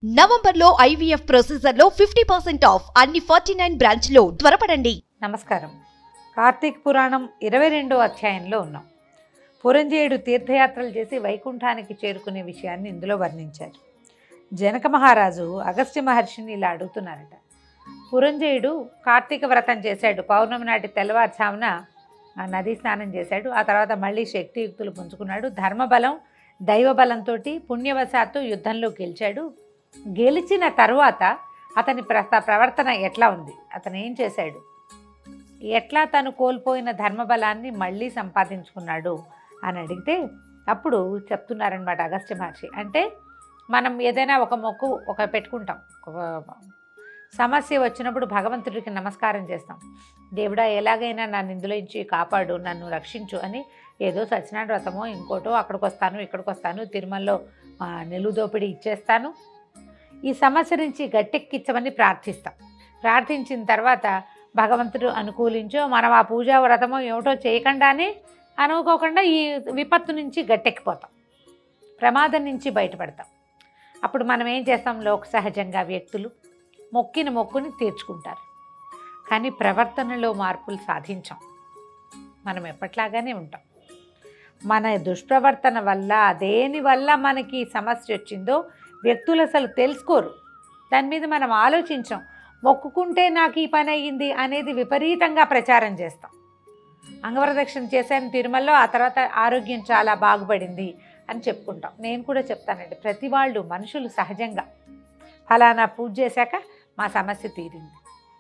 నవంబర్లో ఐవీఎఫ్ ప్రొసీజర్లో fifty percent off అన్ని ఫార్టీ నైన్ బ్రాంచ్లో త్వరపడండి నమస్కారం కార్తీక పురాణం ఇరవై రెండో అధ్యాయంలో ఉన్నాం పురంజేయుడు తీర్థయాత్రలు చేసి వైకుంఠానికి చేరుకునే విషయాన్ని ఇందులో వర్ణించారు జనక మహారాజు అగస్త్య మహర్షిని ఇలా అడుగుతున్నారట పురంజేయుడు కార్తీక వ్రతం చేశాడు పౌర్ణమి నాటి తెల్లవారుజామున ఆ నదీ స్నానం చేశాడు ఆ తర్వాత మళ్ళీ శక్తియుక్తులు పుంజుకున్నాడు ధర్మబలం దైవబలంతో పుణ్యవశాత్తు యుద్ధంలో గెలిచాడు గెలిచిన తరువాత అతని ప్ర ప్రవర్తన ఎట్లా ఉంది అతను ఏం చేశాడు ఎట్లా తను కోల్పోయిన ధర్మబలాన్ని మళ్ళీ సంపాదించుకున్నాడు అని అడిగితే అప్పుడు చెప్తున్నారనమాట అగస్త్య మహర్షి అంటే మనం ఏదైనా ఒక మొక్కు ఒక పెట్టుకుంటాం ఒక సమస్య వచ్చినప్పుడు భగవంతుడికి నమస్కారం చేస్తాం దేవుడా ఎలాగైనా నన్ను ఇందులో నుంచి కాపాడు నన్ను రక్షించు అని ఏదో సత్యనారాయణ వ్రతమో ఇంకోటో అక్కడికి వస్తాను ఇక్కడికి వస్తాను తిరుమలలో ఆ, నిలుదోపిడి ఇచ్చేస్తాను ఈ సమస్య నుంచి గట్టెక్కించమని ప్రార్థిస్తాం ప్రార్థించిన తర్వాత భగవంతుడు అనుకూలించో మనం ఆ పూజా వ్రతమో ఏమిటో చేయకుండానే అనుకోకుండా ఈ విపత్తు నుంచి గట్టెక్కిపోతాం ప్రమాదం నుంచి బయటపడతాం అప్పుడు మనం ఏం చేస్తాం లోక సహజంగా వ్యక్తులు మొక్కిన మొక్కుని తీర్చుకుంటారు కానీ ప్రవర్తనలో మార్పులు సాధించాం మనం ఎప్పట్లాగానే ఉంటాం మన దుష్ప్రవర్తన వల్ల దేని వల్ల మనకి ఈ సమస్య వచ్చిందో వ్యక్తులు అసలు తెలుసుకోరు దాని మీద మనం ఆలోచించాం మొక్కుకుంటే నాకు ఈ పని అయ్యింది అనేది విపరీతంగా ప్రచారం చేస్తాం అంగవరదక్షిణ చేశాను తిరుమలలో ఆ తర్వాత ఆరోగ్యం చాలా బాగుపడింది అని చెప్పుకుంటాం నేను కూడా చెప్తానండి ప్రతి వాళ్ళు మనుషులు సహజంగా ఫలానా పూజ చేశాక మా సమస్య తీరింది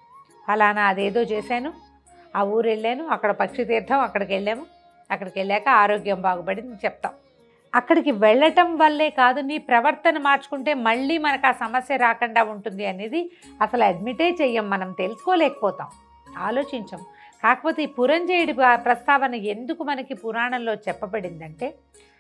ఫలానా అదేదో చేశాను ఆ ఊరు వెళ్ళాను అక్కడ పక్షి తీర్థం అక్కడికి వెళ్ళాము అక్కడికి వెళ్ళాక ఆరోగ్యం బాగుపడింది చెప్తాం అక్కడికి వెళ్ళటం వల్లే కాదు నీ ప్రవర్తన మార్చుకుంటే మళ్ళీ మనకు ఆ సమస్య రాకుండా ఉంటుంది అనేది అసలు అడ్మిటే చెయ్యం మనం తెలుసుకోలేకపోతాం ఆలోచించం కాకపోతే ఈ పురంజయుడి ప- ప్రస్తావన ఎందుకు మనకి పురాణంలో చెప్పబడిందంటే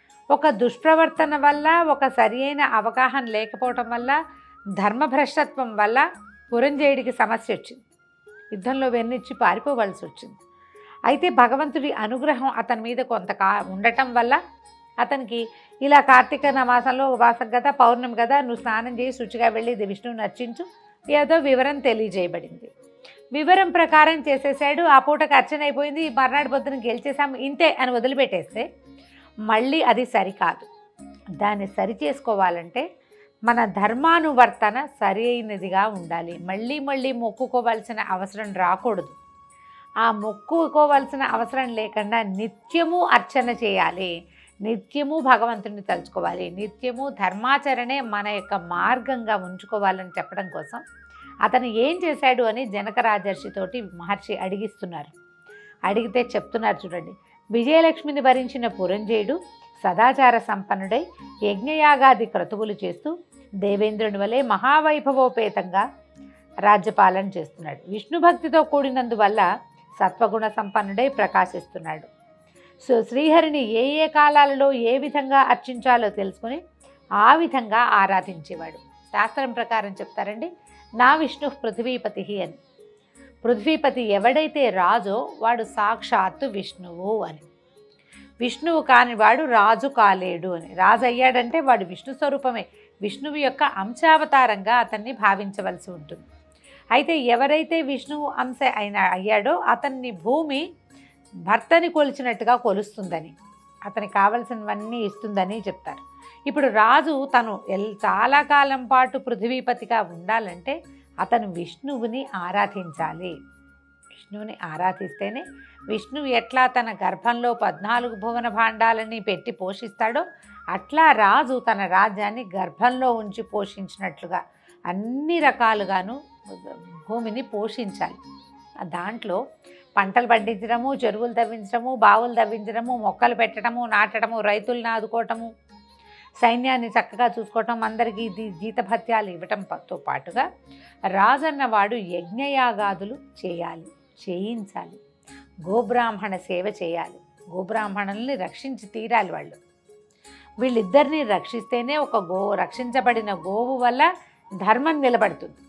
ఒక దుష్ప్రవర్తన వల్ల ఒక సరి అయిన అవగాహన లేకపోవటం వల్ల ధర్మభ్రష్టత్వం వల్ల పురంజయుడికి సమస్య వచ్చింది యుద్ధంలో వెన్నిచ్చి పారిపోవలసి వచ్చింది అయితే భగవంతుడి అనుగ్రహం అతని మీద కొంత కా ఉండటం వల్ల అతనికి ఇలా కార్తీక మాసంలో వాసం కదా పౌర్ణమి కదా నువ్వు స్నానం చేసి శుచిగా వెళ్ళి ఇది విష్ణువుని అర్చించు ఏదో వివరం తెలియజేయబడింది వివరం ప్రకారం చేసేసాడు ఆ పూటకు అర్చన అయిపోయింది మర్నాడు పొద్దున గెలిచేసాం ఇంతే అని వదిలిపెట్టేస్తే మళ్ళీ అది సరికాదు దాన్ని సరి చేసుకోవాలంటే మన ధర్మానువర్తన సరి అయినదిగా ఉండాలి మళ్ళీ మళ్ళీ మొక్కుకోవాల్సిన అవసరం రాకూడదు ఆ మొక్కుకోవాల్సిన అవసరం లేకుండా నిత్యము అర్చన చేయాలి నిత్యము భగవంతుని తలుచుకోవాలి నిత్యము ధర్మాచరణే మన యొక్క మార్గంగా ఉంచుకోవాలని చెప్పడం కోసం అతను ఏం చేశాడు అని జనక రాజర్షితోటి మహర్షి అడిగిస్తున్నారు అడిగితే చెప్తున్నారు చూడండి విజయలక్ష్మిని భరించిన పురంజయుడు సదాచార సంపన్నుడై యజ్ఞయాగాది క్రతువులు చేస్తూ దేవేంద్రుని వలె మహావైభవోపేతంగా రాజ్యపాలన చేస్తున్నాడు విష్ణు భక్తితో కూడినందువల్ల సత్వగుణ సంపన్నుడై ప్రకాశిస్తున్నాడు సో శ్రీహరిని ఏ ఏ కాలాలలో ఏ విధంగా అర్చించాలో తెలుసుకొని ఆ విధంగా ఆరాధించేవాడు శాస్త్రం ప్రకారం చెప్తారండి నా విష్ణు పృథ్వీపతి అని పృథ్వీపతి ఎవడైతే రాజో వాడు సాక్షాత్తు విష్ణువు అని విష్ణువు కాని వాడు రాజు కాలేడు అని రాజు అయ్యాడంటే వాడు విష్ణు స్వరూపమే విష్ణువు యొక్క అంశావతారంగా అతన్ని భావించవలసి ఉంటుంది అయితే ఎవరైతే విష్ణువు అంశ అయిన అయ్యాడో అతన్ని భూమి భర్తని కొలిచినట్టుగా కొలుస్తుందని అతనికి కావలసినవన్నీ ఇస్తుందని చెప్తారు ఇప్పుడు రాజు తను ఎల్ చాలా కాలం పాటు పృథ్వీపతిగా ఉండాలంటే అతను విష్ణువుని ఆరాధించాలి విష్ణువుని ఆరాధిస్తేనే విష్ణువు ఎట్లా తన గర్భంలో పద్నాలుగు భువన భాండాలని పెట్టి పోషిస్తాడో అట్లా రాజు తన రాజ్యాన్ని గర్భంలో ఉంచి పోషించినట్లుగా అన్ని రకాలుగాను భూమిని పోషించాలి దాంట్లో పంటలు పండించడము చెరువులు తవ్వించడము బావులు తవ్వించడము మొక్కలు పెట్టడము నాటడము రైతులను ఆదుకోవటము సైన్యాన్ని చక్కగా చూసుకోవటం అందరికీ ఇది జీతభత్యాలు ఇవ్వటంతో పాటుగా రాజన్నవాడు యజ్ఞయాగాదులు చేయాలి చేయించాలి గోబ్రాహ్మణ సేవ చేయాలి గోబ్రాహ్మణుల్ని రక్షించి తీరాలి వాళ్ళు వీళ్ళిద్దరిని రక్షిస్తేనే ఒక గో రక్షించబడిన గోవు వల్ల ధర్మం నిలబడుతుంది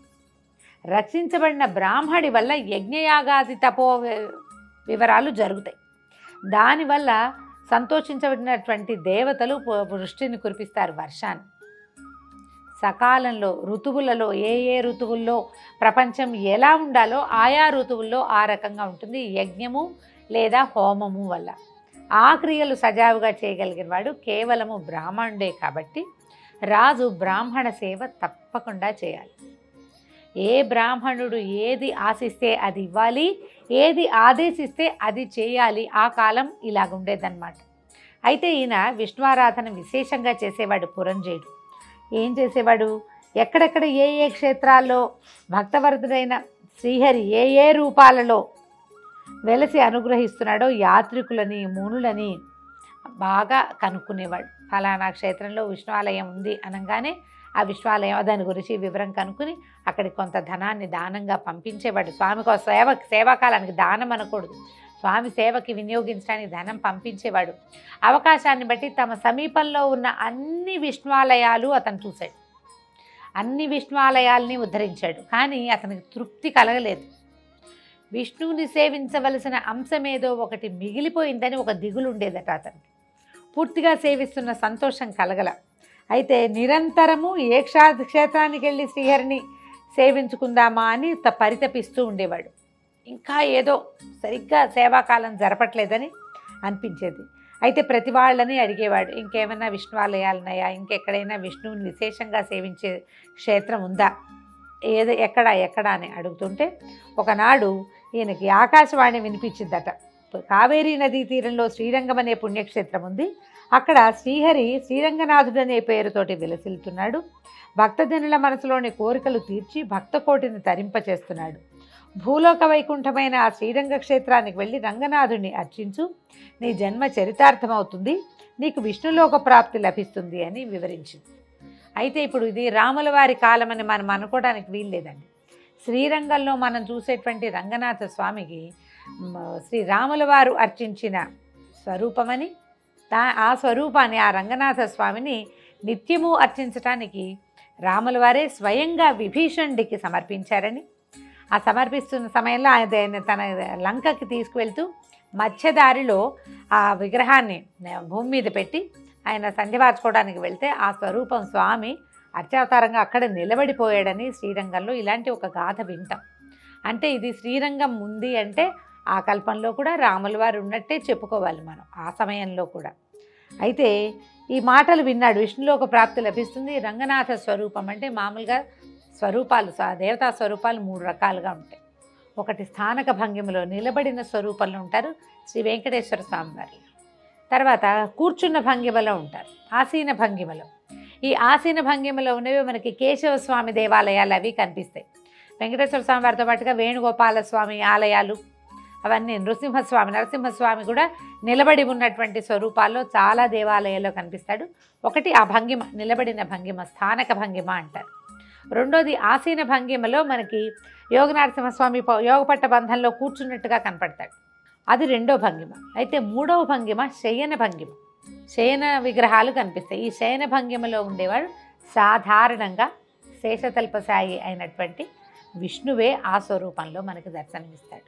రక్షించబడిన బ్రాహ్మడి వల్ల యజ్ఞయాగాది తపో వి- వివరాలు జరుగుతాయి దానివల్ల సంతోషించబడినటువంటి దేవతలు పు- వృష్టిని కురిపిస్తారు వర్షాన్ని సకాలంలో ఋతువులలో ఏ ఏ ఋతువుల్లో ప్రపంచం ఎలా ఉండాలో ఆయా ఋతువుల్లో ఆ రకంగా ఉంటుంది యజ్ఞము లేదా హోమము వల్ల ఆ క్రియలు సజావుగా చేయగలిగిన వాడు కేవలము బ్రాహ్మణుడే కాబట్టి రాజు బ్రాహ్మణ సేవ తప్పకుండా చేయాలి ఏ బ్రాహ్మణుడు ఏది ఆశిస్తే అది ఇవ్వాలి ఏది ఆదేశిస్తే అది చేయాలి ఆ కాలం ఇలాగుండేదన్నమాట అయితే ఈయన విష్ణువారాధన విశేషంగా చేసేవాడు పురంజయుడు ఏం చేసేవాడు ఎక్కడెక్కడ ఏ ఏ క్షేత్రాల్లో భక్తవరదుడైన శ్రీహరి ఏ ఏ రూపాలలో వెలసి అనుగ్రహిస్తున్నాడో యాత్రికులని మునులని బాగా కనుక్కునేవాడు ఫలానా క్షేత్రంలో విష్ణువాలయం ఉంది అనగానే ఆ విశ్వాలయం దాని గురించి వివరం కనుక్కుని అక్కడికి కొంత ధనాన్ని దానంగా పంపించేవాడు స్వామికి ఒక సేవ సేవాకాలానికి దానం అనకూడదు స్వామి సేవకి వినియోగించడానికి ధనం పంపించేవాడు అవకాశాన్ని బట్టి తమ సమీపంలో ఉన్న అన్ని విష్ణువాలయాలు అతను చూశాడు అన్ని విష్ణువాలయాల్ని ఉద్ధరించాడు కానీ అతనికి తృప్తి కలగలేదు విష్ణువుని సేవించవలసిన అంశమేదో ఒకటి మిగిలిపోయిందని ఒక దిగులు ఉండేదట అతనికి పూర్తిగా సేవిస్తున్న సంతోషం కలగల అయితే నిరంతరము ఏ క్షా క్షేత్రానికి వెళ్ళి శ్రీహరిని సేవించుకుందామా అని త పరితపిస్తూ ఉండేవాడు ఇంకా ఏదో సరిగ్గా సేవాకాలం జరపట్లేదని అనిపించేది అయితే ప్రతి వాళ్ళని అడిగేవాడు ఇంకేమైనా విష్ణువాలయాలు ఉన్నాయా ఇంకెక్కడైనా విష్ణువుని విశేషంగా సేవించే క్షేత్రం ఉందా ఏదో ఎక్కడ ఎక్కడ అని అడుగుతుంటే ఒకనాడు ఈయనకి ఆకాశవాణి వినిపించిందట కావేరీ నదీ తీరంలో శ్రీరంగం అనే పుణ్యక్షేత్రం ఉంది అక్కడ శ్రీహరి శ్రీరంగనాథుడు అనే పేరుతోటి విలసిల్లుతున్నాడు భక్తజనుల మనసులోని కోరికలు తీర్చి భక్తకోటిని తరింపచేస్తున్నాడు భూలోక వైకుంఠమైన ఆ శ్రీరంగ క్షేత్రానికి వెళ్ళి రంగనాథుడిని అర్చించు నీ జన్మ చరితార్థమవుతుంది నీకు విష్ణులోక ప్రాప్తి లభిస్తుంది అని వివరించింది అయితే ఇప్పుడు ఇది రాముల వారి కాలం అని మనం అనుకోవడానికి వీల్లేదండి శ్రీరంగంలో మనం చూసేటువంటి రంగనాథ స్వామికి మ, శ్రీ రాముల వారు అర్చించిన స్వరూపమని దా ఆ స్వరూపాన్ని ఆ రంగనాథ స్వామిని నిత్యము అర్చించటానికి రాముల వారే స్వయంగా విభీషణుడికి సమర్పించారని ఆ సమర్పిస్తున్న సమయంలో ఆయన తన లంకకి తీసుకువెళ్తూ మధ్యదారిలో ఆ విగ్రహాన్ని భూమి మీద పెట్టి ఆయన సంధ్యవార్చుకోవడానికి వెళ్తే ఆ స్వరూపం స్వామి అర్చావతారంగా అక్కడ నిలబడిపోయాడని శ్రీరంగంలో ఇలాంటి ఒక గాథ వింటాం అంటే ఇది శ్రీరంగం ఉంది అంటే ఆ కల్పంలో కూడా రాముల వారు ఉన్నట్టే చెప్పుకోవాలి మనం ఆ సమయంలో కూడా అయితే ఈ మాటలు విన్నాడు విష్ణులోక ప్రాప్తి లభిస్తుంది రంగనాథ స్వరూపం అంటే మామూలుగా స్వరూపాలు స్వ- దేవతా స్వరూపాలు మూడు రకాలుగా ఉంటాయి ఒకటి స్థానక భంగిమలో నిలబడిన స్వరూపంలో ఉంటారు శ్రీ వెంకటేశ్వర స్వామి వారు తర్వాత కూర్చున్న భంగిమలో ఉంటారు ఆసీన భంగిమలో ఈ ఆసీన భంగిమలో ఉన్నవి మనకి కేశవ స్వామి దేవాలయాలు అవి కనిపిస్తాయి వెంకటేశ్వర స్వామి వారితో పాటుగా వేణుగోపాల స్వామి ఆలయాలు అవన్నీ నృసింహస్వామి నరసింహస్వామి కూడా నిలబడి ఉన్నటువంటి స్వరూపాల్లో చాలా దేవాలయాల్లో కనిపిస్తాడు ఒకటి ఆ భంగిమ నిలబడిన భంగిమ స్థానక భంగిమ అంటారు రెండోది ఆసీన భంగిమలో మనకి యోగ నరసింహస్వామి ప- యోగపట్ట బంధంలో కూర్చున్నట్టుగా కనపడతాడు అది రెండో భంగిమ అయితే మూడవ భంగిమ శయన భంగిమ శయన విగ్రహాలు కనిపిస్తాయి ఈ శయన భంగిమలో ఉండేవాడు సాధారణంగా శేషతల్పసాయి అయినటువంటి విష్ణువే ఆ స్వరూపంలో మనకు దర్శనమిస్తాడు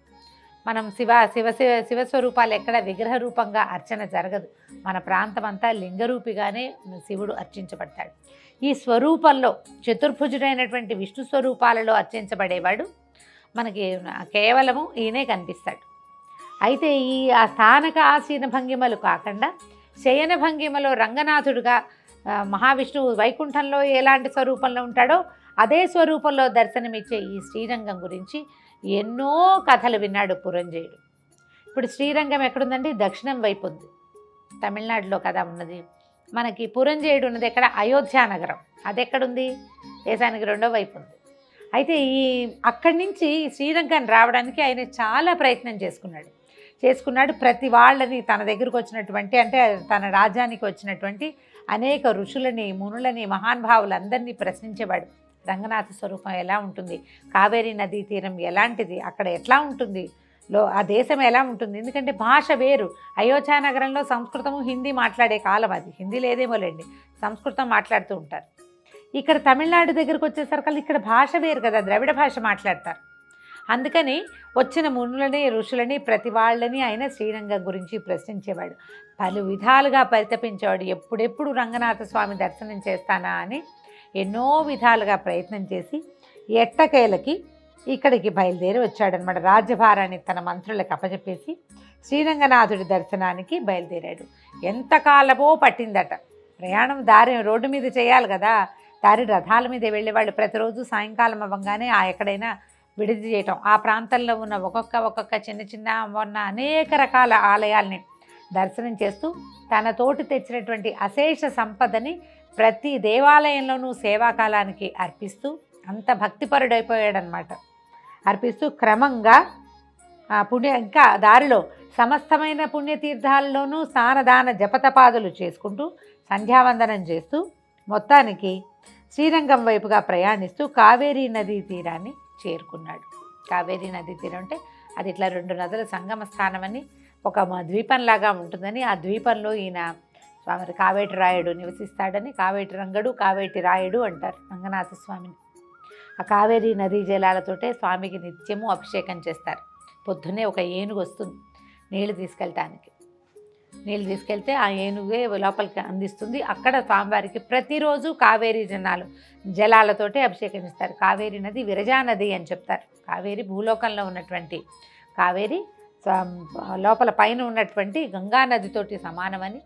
మనం శివ శివ శివ శివస్వరూపాలు ఎక్కడ విగ్రహ రూపంగా అర్చన జరగదు మన ప్రాంతం అంతా లింగరూపిగానే శివుడు అర్చించబడతాడు ఈ స్వరూపంలో చతుర్భుజుడైనటువంటి విష్ణు స్వరూపాలలో అర్చించబడేవాడు మనకి కేవలము ఈయనే కనిపిస్తాడు అయితే ఈ ఆ స్థానక ఆసీన భంగిమలు కాకుండా శయన భంగిమలో రంగనాథుడుగా ఆ, మహావిష్ణువు వైకుంఠంలో ఎలాంటి స్వరూపంలో ఉంటాడో అదే స్వరూపంలో దర్శనమిచ్చే ఈ శ్రీరంగం గురించి ఎన్నో కథలు విన్నాడు పురంజయుడు ఇప్పుడు శ్రీరంగం ఎక్కడుందండి దక్షిణం వైపు ఉంది తమిళనాడులో కదా ఉన్నది మనకి పురంజయుడు ఉన్నది ఎక్కడ అయోధ్య నగరం అది ఎక్కడుంది దేశానికి రెండో వైపు ఉంది అయితే ఈ అక్కడి నుంచి శ్రీరంగం రావడానికి ఆయన చాలా ప్రయత్నం చేసుకున్నాడు చేసుకున్నాడు ప్రతి వాళ్ళని తన దగ్గరకు వచ్చినటువంటి అంటే తన రాజ్యానికి వచ్చినటువంటి అనేక ఋషులని మునులని మహానుభావులందరినీ ప్రశ్నించేవాడు రంగనాథ స్వరూపం ఎలా ఉంటుంది కావేరీ నదీ తీరం ఎలాంటిది అక్కడ ఎట్లా ఉంటుంది లో ఆ దేశం ఎలా ఉంటుంది ఎందుకంటే భాష వేరు అయోధ్య నగరంలో సంస్కృతము హిందీ మాట్లాడే కాలం అది హిందీ లేదేమోలేండి సంస్కృతం మాట్లాడుతూ ఉంటారు ఇక్కడ తమిళనాడు దగ్గరకు వచ్చేసరికి ఇక్కడ భాష వేరు కదా ద్రవిడ భాష మాట్లాడతారు అందుకని వచ్చిన మునులని ఋషులని ప్రతి వాళ్ళని ఆయన శ్రీరంగం గురించి ప్రశ్నించేవాడు పలు విధాలుగా పరితపించేవాడు ఎప్పుడెప్పుడు రంగనాథ స్వామి దర్శనం చేస్తానా అని ఎన్నో విధాలుగా ప్రయత్నం చేసి ఎట్టకేలకి ఇక్కడికి బయలుదేరి వచ్చాడనమాట రాజ్యభారాన్ని తన మంత్రులకు అప్పచెప్పేసి శ్రీరంగనాథుడి దర్శనానికి బయలుదేరాడు ఎంతకాలమో పట్టిందట ప్రయాణం దారి రోడ్డు మీద చేయాలి కదా దారి రథాల మీద వెళ్ళేవాళ్ళు ప్రతిరోజు సాయంకాలం అవ్వగానే ఆ ఎక్కడైనా విడిది చేయటం ఆ ప్రాంతంలో ఉన్న ఒక్కొక్క ఒక్కొక్క చిన్న చిన్న ఉన్న అనేక రకాల ఆలయాల్ని దర్శనం చేస్తూ తన తోటి తెచ్చినటువంటి అశేష సంపదని ప్రతి దేవాలయంలోనూ సేవాకాలానికి అర్పిస్తూ అంత భక్తిపరుడైపోయాడనమాట అర్పిస్తూ క్రమంగా ఆ పుణ్య ఇంకా దారిలో సమస్తమైన పుణ్యతీర్థాల్లోనూ స్నానదాన జపతపాదులు చేసుకుంటూ సంధ్యావందనం చేస్తూ మొత్తానికి శ్రీరంగం వైపుగా ప్రయాణిస్తూ కావేరీ నదీ తీరాన్ని చేరుకున్నాడు కావేరీ నదీ తీరం అంటే అది ఇట్లా రెండు నదుల సంగమ స్థానమని ఒక మ- ద్వీపంలాగా ఉంటుందని ఆ ద్వీపంలో ఈయన స్వామి కావేటి రాయుడు నివసిస్తాడని కావేటి రంగడు కావేటి రాయుడు అంటారు రంగనాథ స్వామిని ఆ కావేరీ నదీ జలాలతోటే స్వామికి నిత్యము అభిషేకం చేస్తారు పొద్దున్నే ఒక ఏనుగు వస్తుంది నీళ్లు తీసుకెళ్ళటానికి నీళ్ళు తీసుకెళ్తే ఆ ఏనుగే లోపలికి అందిస్తుంది అక్కడ స్వామివారికి ప్రతిరోజు కావేరీ జనాలు జలాలతోటే అభిషేకం ఇస్తారు కావేరీ నది విరజా నది అని చెప్తారు కావేరి భూలోకంలో ఉన్నటువంటి కావేరి స్వ- లోపల పైన ఉన్నటువంటి గంగా నదితోటి సమానమని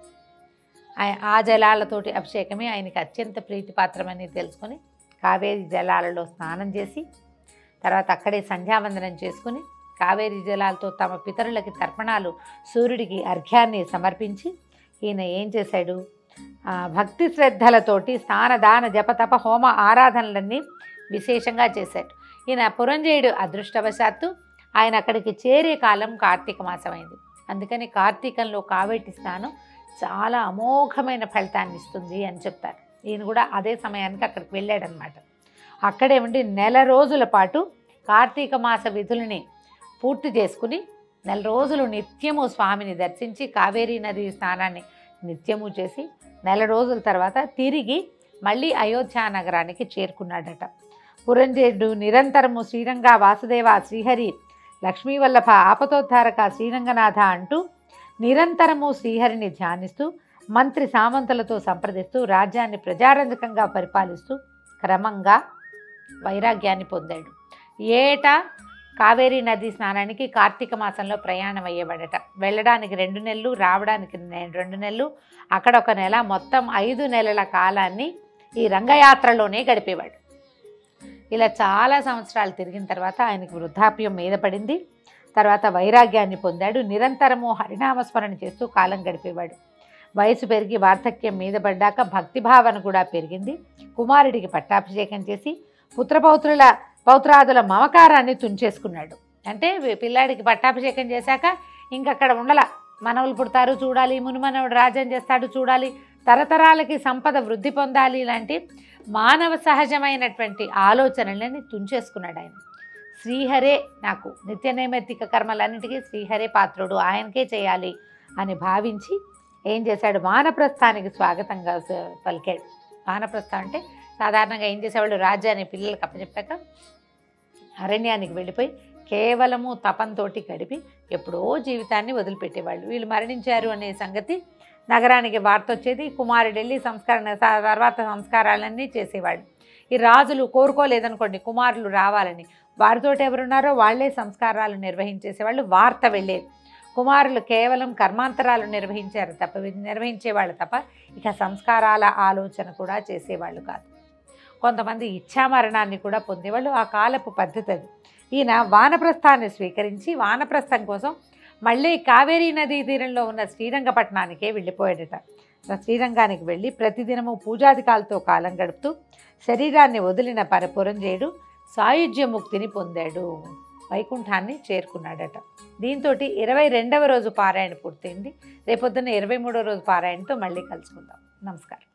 ఆయ- ఆ జలాలతోటి అభిషేకమే ఆయనకి అత్యంత ప్రీతిపాత్రమని తెలుసుకొని కావేరి జలాలలో స్నానం చేసి తర్వాత అక్కడే సంధ్యావందనం చేసుకుని కావేరీ జలాలతో తమ పితరులకి తర్పణాలు సూర్యుడికి అర్ఘ్యాన్ని సమర్పించి ఈయన ఏం చేశాడు ఆ, భక్తి శ్రద్ధలతోటి స్నానదాన జపతప హోమ ఆరాధనలన్నీ విశేషంగా చేశాడు ఈయన పురంజయుడు అదృష్టవశాత్తు ఆయన అక్కడికి చేరే కాలం కార్తీక మాసమైంది అందుకని కార్తీకంలో కావేటి స్నానం చాలా అమోఘమైన ఫలితాన్ని ఇస్తుంది అని చెప్తారు ఈయన కూడా అదే సమయానికి అక్కడికి వెళ్ళాడనమాట అక్కడే ఉండి నెల రోజుల పాటు కార్తీక మాస విధులని పూర్తి చేసుకుని నెల రోజులు నిత్యము స్వామిని దర్శించి కావేరీ నది స్నానాన్ని నిత్యము చేసి నెల రోజుల తర్వాత తిరిగి మళ్ళీ అయోధ్య నగరానికి చేరుకున్నాడట పురంజేడు నిరంతరము శ్రీరంగ వాసుదేవ శ్రీహరి లక్ష్మీవల్లభ ఆపతోద్ధారక శ్రీరంగనాథ అంటూ నిరంతరము శ్రీహరిని ధ్యానిస్తూ మంత్రి సామంతులతో సంప్రదిస్తూ రాజ్యాన్ని ప్రజారంజకంగా పరిపాలిస్తూ క్రమంగా వైరాగ్యాన్ని పొందాడు ఏటా కావేరీ నది స్నానానికి కార్తీక మాసంలో ప్రయాణం అయ్యేవాడట వెళ్ళడానికి రెండు నెలలు రావడానికి నె- రెండు నెలలు అక్కడ ఒక నెల మొత్తం ఐదు నెలల కాలాన్ని ఈ రంగయాత్రలోనే గడిపేవాడు ఇలా చాలా సంవత్సరాలు తిరిగిన తర్వాత ఆయనకు వృద్ధాప్యం మీద పడింది తర్వాత వైరాగ్యాన్ని పొందాడు నిరంతరము హరినామస్మరణ చేస్తూ కాలం గడిపేవాడు వయసు పెరిగి వార్ధక్యం మీద పడ్డాక భక్తిభావన కూడా పెరిగింది కుమారుడికి పట్టాభిషేకం చేసి పుత్రపౌత్రుల పౌత్రాదుల మమకారాన్ని తుంచేసుకున్నాడు అంటే వీ- పిల్లాడికి పట్టాభిషేకం చేశాక ఇంకక్కడ ఉండల మనవలు పుడతారు చూడాలి మునిమనవుడు రాజ్యం చేస్తాడు చూడాలి తరతరాలకి సంపద వృద్ధి పొందాలి ఇలాంటి మానవ సహజమైనటువంటి ఆలోచనలని తుంచేసుకున్నాడు ఆయన శ్రీహరే నాకు నిత్య నైమిత్తిక కర్మలన్నిటికీ శ్రీహరే పాత్రుడు ఆయనకే చేయాలి అని భావించి ఏం చేశాడు వానప్రస్థానికి స్వాగతంగా స- పలికాడు వానప్రస్థం అంటే సాధారణంగా ఏం చేసేవాళ్ళు రాజ్యాన్ని పిల్లలకు అప్పచెప్పాక అరణ్యానికి వెళ్ళిపోయి కేవలము తపంతోటి గడిపి ఎప్పుడో జీవితాన్ని వదిలిపెట్టేవాళ్ళు వీళ్ళు మరణించారు అనే సంగతి నగరానికి వార్త వచ్చేది కుమారుడు వెళ్ళి సంస్కరణ స- తర్వాత సంస్కారాలన్నీ చేసేవాళ్ళు ఈ రాజులు కోరుకోలేదనుకోండి కుమారులు రావాలని వారితో ఎవరున్నారో వాళ్ళే సంస్కారాలు నిర్వహించేసేవాళ్ళు వార్త వెళ్ళేది కుమారులు కేవలం కర్మాంతరాలు నిర్వహించారు తప్ప నిర్వహించేవాళ్ళు తప్ప ఇక సంస్కారాల ఆలోచన కూడా చేసేవాళ్ళు కాదు కొంతమంది ఇచ్ఛామరణాన్ని కూడా పొందేవాళ్ళు ఆ కాలపు పద్ధతి అది ఈయన వానప్రస్థాన్ని స్వీకరించి వానప్రస్థం కోసం మళ్ళీ కావేరీ నదీ తీరంలో ఉన్న శ్రీరంగపట్నానికే వెళ్ళిపోయాడట శ్రీరంగానికి వెళ్ళి ప్రతిదినము పూజాధికాలతో కాలం గడుపుతూ శరీరాన్ని వదిలిన పరపురంజేయుడు సాయుధ్య ముక్తిని పొందాడు వైకుంఠాన్ని చేరుకున్నాడట దీంతో ఇరవై రెండవ రోజు పారాయణ పూర్తయింది రేపొద్దున ఇరవై మూడవ రోజు పారాయణతో మళ్ళీ కలుసుకుందాం నమస్కారం